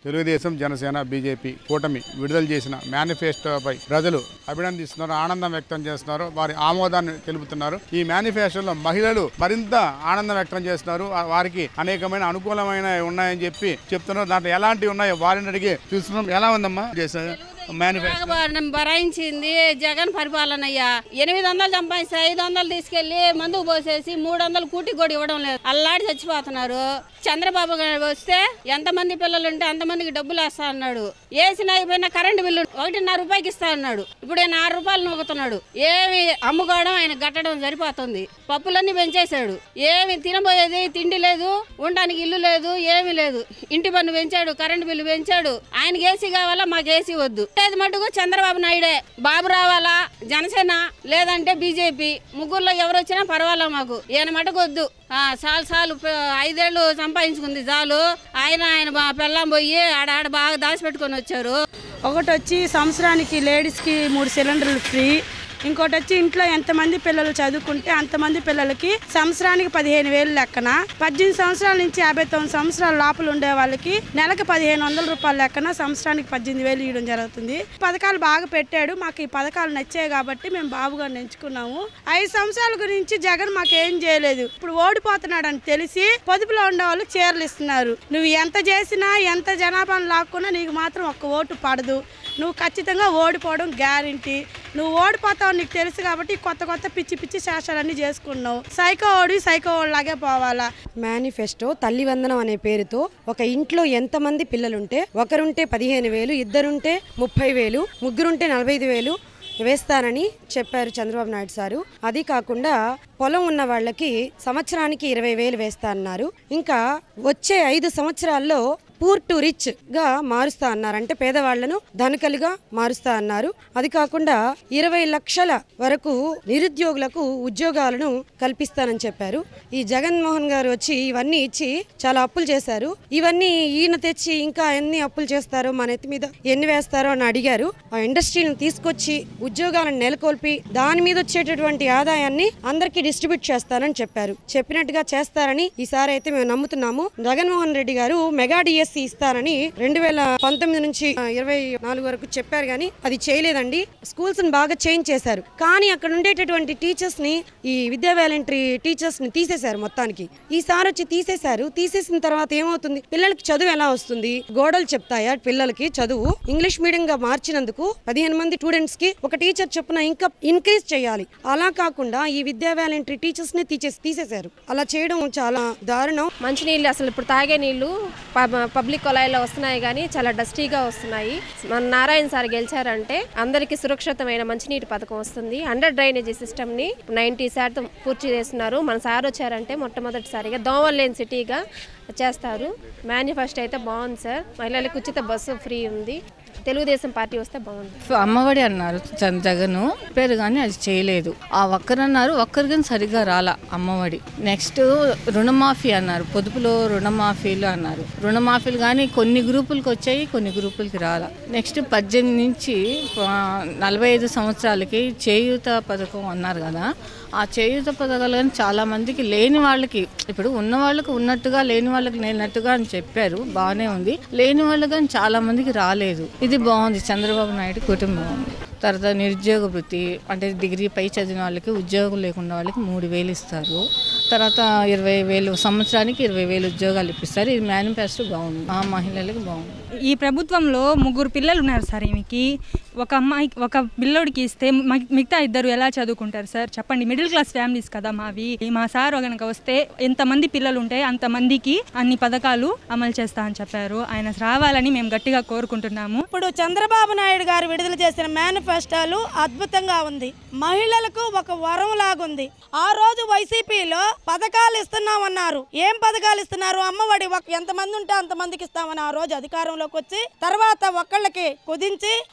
Telugu Desam Janasena BJP కూటమి విడుదల చేసిన మేనిఫెస్టోపై ప్రజలు అభినందిస్తున్నారు ఆనందం వ్యక్తం చేస్తున్నారు వారి ఆమోదాన్ని తెలుపుతున్నారు ఈ మేనిఫెస్టోలో మహిళలు మరింత ఆనందం వ్యక్తం చేస్తున్నారు ఆ- వారికి అనేకమైన అనుకూలమైన ఉన్నాయని చెప్పి చెప్తున్నారు దాంట్లో ఎలాంటివి ఉన్నాయో వారిని అడిగి చూస్తున్నాం ఎలా ఉందమ్మా చేశారు మేనిఫెస్టో బాగా బరాయించింది జగన్ పరిపాలన అయ్యా ఎనిమిది వందలు సంపాదిస్తే ఐదు వందలు తీసుకెళ్లి మందుకు పోసేసి మూడు వందలు కూటి కూడా ఇవ్వడం లేదు అల్లాడి చచ్చిపోతున్నారు చంద్రబాబు గారు వస్తే ఎంతమంది పిల్లలు ఉంటే అంతమందికి డబ్బులు వేస్తా అన్నాడు వేసిన అయిపోయిన కరెంటు బిల్లు ఒకటిన్నర రూపాయికి ఇస్తా అన్నాడు ఇప్పుడు ఆయన ఆరు రూపాయలు నొక్కుతున్నాడు ఏమి అమ్ముకోవడం ఆయన గట్టడం సరిపోతుంది పప్పులన్నీ పెంచేశాడు ఏమి తినబోయేది తిండి లేదు ఉండడానికి ఇల్లు లేదు ఏమీ లేదు ఇంటి పన్ను పెంచాడు కరెంటు బిల్లు పెంచాడు ఆయనకి ఏసీ కావాలా మాకు ఏసీ వద్దు లేదు మటుకు చంద్రబాబు నాయుడే బాబు రావాలా జనసేన లేదంటే బీజేపీ ముగ్గురులో ఎవరు వచ్చినా పర్వాలా మాకు ఈయన మటుకు వద్దు ఆ, చాలు చాలు ప- ఐదేళ్ళు సంపాదించుకుంది చాలు ఆయన ఆయన బా- పెళ్ళాం పోయి ఆడ ఆడ బాగా దాచిపెట్టుకొని వచ్చారు ఒకటి వచ్చి సంవత్సరానికి లేడీస్కి మూడు సిలిండర్లు ఫ్రీ ఇంకోటి వచ్చి ఇంట్లో ఎంతమంది పిల్లలు చదువుకుంటే అంతమంది పిల్లలకి సంవత్సరానికి పదిహేను వేలు లెక్కన పద్దెనిమిది సంవత్సరాల నుంచి యాభై తొమ్మిది సంవత్సరాల లోపల ఉండే వాళ్ళకి నెలకు పదిహేను వందల రూపాయల లెక్కన సంవత్సరానికి పద్దెనిమిది వేలు ఇవ్వడం జరుగుతుంది పథకాలు బాగా పెట్టాడు మాకు ఈ పథకాలు నచ్చాయి కాబట్టి మేము బాబుగా ఎంచుకున్నాము ఐదు సంవత్సరాల గురించి జగన్ మాకు ఏం చేయలేదు ఇప్పుడు ఓడిపోతున్నాడు అని తెలిసి పొదుపులో ఉండే వాళ్ళు చీరలు ఇస్తున్నారు నువ్వు ఎంత చేసినా ఎంత జనాభాను లాక్కున్నా నీకు మాత్రం ఒక్క ఓటు పడదు నువ్వు ఖచ్చితంగా ఓడిపోవడం గ్యారంటీ నువ్వు ఓడిపోతావు నీకు తెలుసు కాబట్టి కొత్త కొత్త పిచ్చి పిచ్చి శాసనాలన్నీ చేసుకున్నావు సైకో ఓడి సైకో ఓడిలాగే పోవాలా మేనిఫెస్టో తల్లివందనం అనే పేరుతో ఒక ఇంట్లో ఎంతమంది పిల్లలుంటే ఒకరుంటే పదిహేను వేలు ఇద్దరుంటే ముప్పై వేలు ముగ్గురుంటే నలభై ఐదు వేలు వేస్తానని చెప్పారు చంద్రబాబు నాయుడు సారు అది కాకుండా పొలం ఉన్న వాళ్ళకి సంవత్సరానికి ఇరవై వేలు వేస్తా అన్నారు ఇంకా వచ్చే ఐదు సంవత్సరాల్లో పూర్ టు రిచ్ గా మారుస్తా అన్నారు అంటే పేదవాళ్లను ధనికలుగా మారుస్తా అన్నారు అది కాకుండా ఇరవై లక్షల వరకు నిరుద్యోగులకు ఉద్యోగాలను కల్పిస్తానని చెప్పారు ఈ జగన్మోహన్ గారు వచ్చి ఇవన్నీ ఇచ్చి చాలా అప్పులు చేశారు ఇవన్నీ ఈయన తెచ్చి ఇంకా ఎన్ని అప్పులు చేస్తారో మన ఎత్తి మీద ఎన్ని వేస్తారో అని అడిగారు ఆ ఇండస్ట్రీని తీసుకొచ్చి ఉద్యోగాలను నెలకొల్పి దాని మీద వచ్చేటటువంటి ఆదాయాన్ని అందరికీ డిస్ట్రిబ్యూట్ చేస్తానని చెప్పారు చెప్పినట్టుగా చేస్తారని ఈసారి అయితే మేము నమ్ముతున్నాము జగన్మోహన్ రెడ్డి గారు మెగా డిఎస్సి ఇస్తారని రెండు వేల పంతొమ్మిది నుంచి ఆ, ఇరవై నాలుగు వరకు చెప్పారు కానీ అది చేయలేదండి స్కూల్స్ ని బాగా చేంజ్ చేశారు కానీ అక్కడ ఉండేటటువంటి టీచర్స్ ని ఈ విద్యా వాలంటరీ టీచర్స్ ని తీసేశారు మొత్తానికి ఈసారి వచ్చి తీసేశారు తీసేసిన తర్వాత ఏమవుతుంది పిల్లలకి చదువు ఎలా వస్తుంది గోడలు చెప్తాయా పిల్లలకి చదువు ఇంగ్లీష్ మీడియం గా మార్చినందుకు పదిహేను మంది స్టూడెంట్స్ కి ఒక టీచర్ చొప్పున ఇంకా ఇంక్రీజ్ చేయాలి అలా కాకుండా ఈ విద్యా వాలంటరీ టీచర్స్ ని తీసేసి తీసేశారు అలా చేయడం చాలా దారుణం మంచినీళ్ళు అసలు ఇప్పుడు తాగే నీళ్లు ప- పబ్లిక్ కొలాయిలో వస్తున్నాయి కానీ చాలా డస్టీగా వస్తున్నాయి మన నారాయణ సార్ గెలిచారంటే అందరికీ సురక్షితమైన మంచినీటి పథకం వస్తుంది అండర్ డ్రైనేజీ సిస్టమ్ ని నైంటీ శాతం పూర్తి చేస్తున్నారు మన సార్ వచ్చారంటే మొట్టమొదటిసారిగా దోమలు లేని సిటీగా చేస్తారు మేనిఫెస్టో అయితే బాగుంది సార్ మహిళలకు ఉచిత బస్సు ఫ్రీ ఉంది తెలుగుదేశం పార్టీ వస్తే బాగుంది అమ్మఒడి అన్నారు చంద్ర జగన్ పేరు కానీ అది చేయలేదు ఆ ఒక్కరన్నారు ఒక్కరు కానీ సరిగ్గా రాలా అమ్మఒడి నెక్స్ట్ రుణమాఫీ అన్నారు పొదుపులో రుణమాఫీలు అన్నారు రుణమాఫీలు కానీ కొన్ని గ్రూపులకు వచ్చాయి కొన్ని గ్రూపులకి రాలా నెక్స్ట్ పద్దెనిమిది నుంచి ఆ, నలభై ఐదు సంవత్సరాలకి చేయూత పథకం అన్నారు కదా ఆ చేయూత పథకాలు కానీ చాలా మందికి లేని వాళ్ళకి ఇప్పుడు ఉన్న వాళ్ళకి ఉన్నట్టుగా లేని వాళ్ళకి లేనట్టుగా అని చెప్పారు బాగానే ఉంది లేని వాళ్ళకి కానీ చాలా మందికి రాలేదు ఇది బాగుంది చంద్రబాబు నాయుడు కుటుంబం బాగుంది తర్వాత నిరుద్యోగ వృత్తి అంటే డిగ్రీ పై చదివిన వాళ్ళకి ఉద్యోగం లేకుండా వాళ్ళకి మూడు వేలు ఇస్తారు తర్వాత ఇరవై వేలు సంవత్సరానికి ఇరవై వేలు ఉద్యోగాలు ఇప్పిస్తారు ఇది మేనిఫెస్టో బాగుంది ఆ మహిళలకు బాగుంది ఈ ప్రభుత్వంలో ముగ్గురు పిల్లలు ఉన్నారు సార్ ఈమెకి ఒక అమ్మాయి ఒక పిల్లోడికి ఇస్తే మి- మిగతా ఇద్దరు ఎలా చదువుకుంటారు సార్ చెప్పండి మిడిల్ క్లాస్ ఫ్యామిలీస్ కదా మావి మా సార్ కనుక వస్తే ఎంతమంది పిల్లలు ఉంటే అంతమందికి అన్ని పథకాలు అమలు చేస్తా అని చెప్పారు ఆయన రావాలని మేము గట్టిగా కోరుకుంటున్నాము ఇప్పుడు చంద్రబాబు నాయుడు గారు విడుదల చేసిన మేనిఫెస్టోలు అద్భుతంగా ఉంది మహిళలకు ఒక వరం లాగుంది ఆ రోజు వైసీపీలో పథకాలు ఇస్తున్నామన్నారు ఏం పథకాలు ఇస్తున్నారు అమ్మఒడి ఒక- ఎంతమంది ఉంటే అంతమందికి ఇస్తామని ఆ రోజు అధికారంలోకి వచ్చి తర్వాత ఒక్కళ్ళకి కుదించి ఆ ఒక్క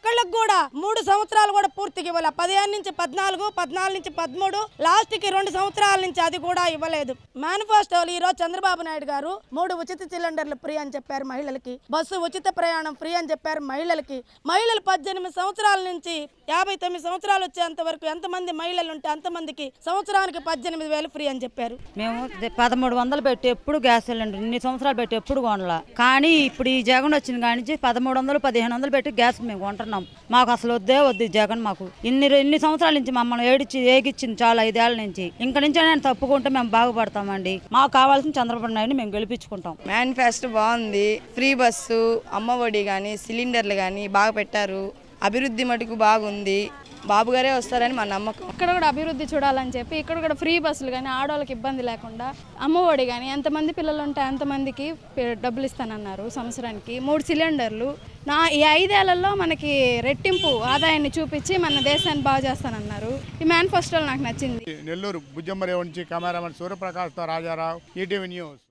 ఒక్కళ్ళకి కూడా మూడు సంవత్సరాలు కూడా పూర్తిగా ఇవ్వలే పదిహేను నుంచి పద్నాలుగు పద్నాలుగు నుంచి పదమూడు లాస్ట్ కి రెండు సంవత్సరాల నుంచి అది కూడా ఇవ్వలేదు మేనిఫెస్టోలు ఈ రోజు చంద్రబాబు నాయుడు గారు మూడు ఉచిత సిలిండర్లు ఫ్రీ అని చెప్పారు మహిళలకి బస్సు ఉచిత ప్రయాణం ఫ్రీ అని చెప్పారు మహిళలకి మహిళలు పద్దెనిమిది సంవత్సరాల నుంచి యాభై తొమ్మిది సంవత్సరాలు వచ్చేంత వరకు ఎంతమంది మహిళలు ఉంటే అంతమందికి సంవత్సరానికి పద్దెనిమిది వేలు ఫ్రీ అని చెప్పారు మేము ద- పదమూడు వందలు పెట్టి ఎప్పుడు గ్యాస్ సిలిండర్ ఇన్ని సంవత్సరాలు పెట్టి ఎప్పుడు కొనలా కానీ ఇప్పుడు ఈ జగన్ వచ్చిన కాడి నుంచి పదమూడు వందలు పదిహేను వందలు పెట్టి గ్యాస్ మేము కొంటున్నాం మాకు అసలు వద్దే వద్దు ఈ జగన్ మాకు ఇన్ని రో- ఇన్ని సంవత్సరాల నుంచి మమ్మల్ని ఏడిచి ఏగిచ్చింది చాలా ఐదేళ్ల నుంచి ఇంక నుంచి నేను తప్పుకుంటే మేము బాగుపడతామండి మాకు కావాల్సిన చంద్రబాబు నాయుడు మేము గెలిపించుకుంటాం మేనిఫెస్టో బాగుంది ఫ్రీ బస్సు అమ్మఒడి కానీ సిలిండర్లు కానీ బాగా పెట్టారు అభివృద్ధి మటుకు బాగుంది బాబు గారే వస్తారని మా నమ్మకం ఇక్కడ కూడా అభివృద్ధి చూడాలని చెప్పి ఇక్కడ కూడా ఫ్రీ బస్సులు కానీ ఆడవాళ్ళకి ఇబ్బంది లేకుండా అమ్మఒడి కానీ ఎంతమంది పిల్లలు ఉంటే అంతమందికి పి- డబ్బులు ఇస్తానన్నారు సంవత్సరానికి మూడు సిలిండర్లు నా ఈ ఐదేళ్లలో మనకి రెట్టింపు ఆదాయాన్ని చూపించి మన దేశాన్ని బాగు చేస్తానన్నారు ఈ మేనిఫెస్టోలో నాకు నచ్చింది నెల్లూరు బుజ్జమ్మ రేవు నుంచి కెమెరామెన్ సూర్యప్రకాష్తో రాజారావు ఈటీవీ న్యూస్